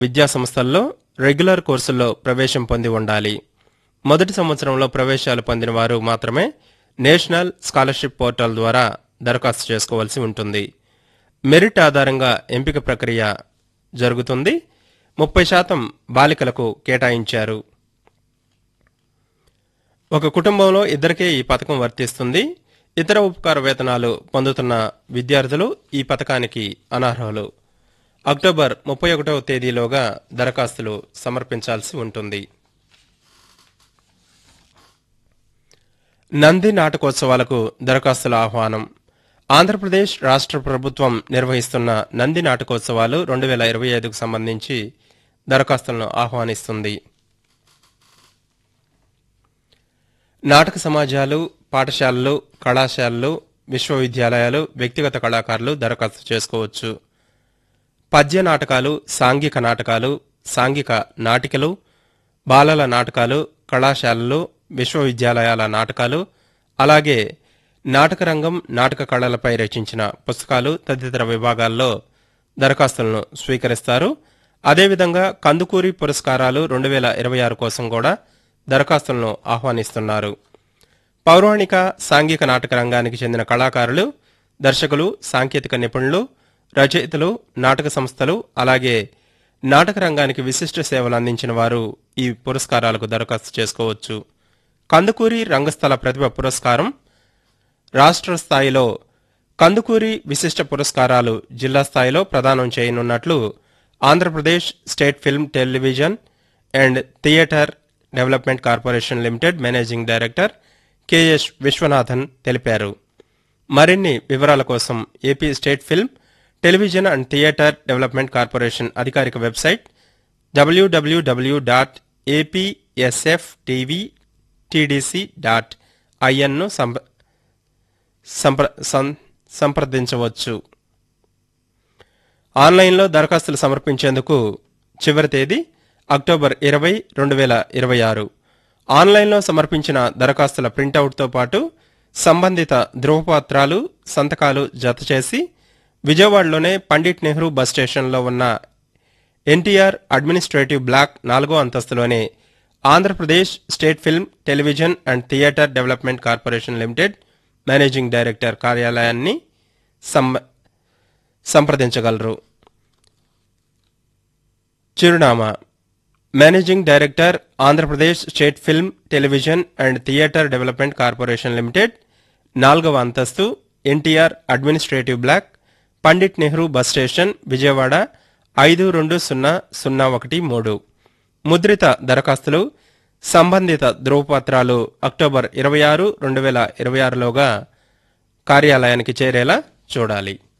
విద్యా సంస్థల్లో రెగ్యులర్ కోర్సుల్లో ప్రవేశం పొంది ఉండాలి మొదటి సంవత్సరంలో ప్రవేశాలు పొందిన వారు మాత్రమే నేషనల్ స్కాలర్షిప్ పోర్టల్ ద్వారా దరఖాస్తు చేసుకోవాల్సి ఉంటుంది మెరిట్ ఆధారంగా ఎంపిక ప్రక్రియ జరుగుతుంది ముప్పై శాతం బాలికలకు కేటాయించారు ఒక కుటుంబంలో ఇద్దరికే ఈ పథకం వర్తిస్తుంది ఇతర ఉపకార వేతనాలు పొందుతున్న విద్యార్థులు ఈ పథకానికి అనర్హులు అక్టోబర్ ముప్పై ఒకటవ తేదీలోగా దరఖాస్తులు సమర్పించాల్సి ఉంటుంది నంది నాటకోత్సవాలకు దరఖాస్తుల ఆహ్వానం ఆంధ్రప్రదేశ్ రాష్ట్ర ప్రభుత్వం నిర్వహిస్తున్న నంది నాటకోత్సవాలు రెండు వేల ఇరవై ఐదుకు సంబంధించి దరఖాస్తులను ఆహ్వానిస్తుంది నాటక సమాజాలు పాఠశాలలు కళాశాలలు విశ్వవిద్యాలయాలు వ్యక్తిగత కళాకారులు దరఖాస్తు చేసుకోవచ్చు పద్య నాటకాలు సాంఘిక నాటకాలు సాంఘిక నాటికలు బాలల నాటకాలు కళాశాలలు విశ్వవిద్యాలయాల నాటకాలు అలాగే నాటకరంగం నాటక కళలపై రచించిన పుస్తకాలు తదితర విభాగాల్లో దరఖాస్తులను స్వీకరిస్తారు అదేవిధంగా కందుకూరి పురస్కారాలు రెండు వేల ఇరవై ఆరు కోసం కూడా దరఖాస్తులను ఆహ్వానిస్తున్నారు పౌరాణిక సాంఘిక నాటక రంగానికి చెందిన కళాకారులు దర్శకులు సాంకేతిక నిపుణులు రచయితలు నాటక సంస్థలు అలాగే నాటక రంగానికి విశిష్ట సేవలు అందించిన వారు ఈ పురస్కారాలకు దరఖాస్తు చేసుకోవచ్చు కందుకూరి రంగస్థల ప్రతిభ పురస్కారం రాష్ట్ర స్థాయిలో కందుకూరి విశిష్ట పురస్కారాలు జిల్లా స్థాయిలో ప్రదానం చేయనున్నట్లు Andhra Pradesh state film television and theatre development corporation limited managing director KS Viswanathan తెలిపారు మరిన్ని వివరాల కోసం AP state film television and theatre development corporation అధికారిక website WWW dot APSF TV TDC dot ఐఎన్ను సంప- సంప్ర- సం- సంప్రదించవచ్చు ఆన్లైన్లో దరఖాస్తులు సమర్పించేందుకు చివరి తేదీ అక్టోబర్ ఇరవై రెండు వేల ఇరవై ఆరు ఆన్లైన్లో సమర్పించిన దరఖాస్తుల ప్రింటౌట్తో పాటు సంబంధిత ధృవపత్రాలు సంతకాలు జతచేసి విజయవాడలోనే పండిట్ నెహ్రూ బస్ స్టేషన్లో ఉన్న ఎన్టీఆర్ అడ్మినిస్ట్రేటివ్ బ్లాక్ నాలుగో అంతస్తులోనే Andhra Pradesh state film television and theatre development corporation limited managing director కార్యాలయాన్ని సం- సంప్రదించగలరు చిరునామా managing director Andhra Pradesh state film television and theatre development corporation limited నాలుగవ అంతస్తు NTR administrative block Pandit Nehru bus station Vijayawada ఐదు రెండు సున్నా సున్నా ఒకటి మూడు ముద్రిత దరఖాస్తులు సంబంధిత ధృవపత్రాలు అక్టోబర్ ఇరవై ఆరు రెండు వేల ఇరవై ఆరులోగా కార్యాలయానికి చేరేలా చూడాలి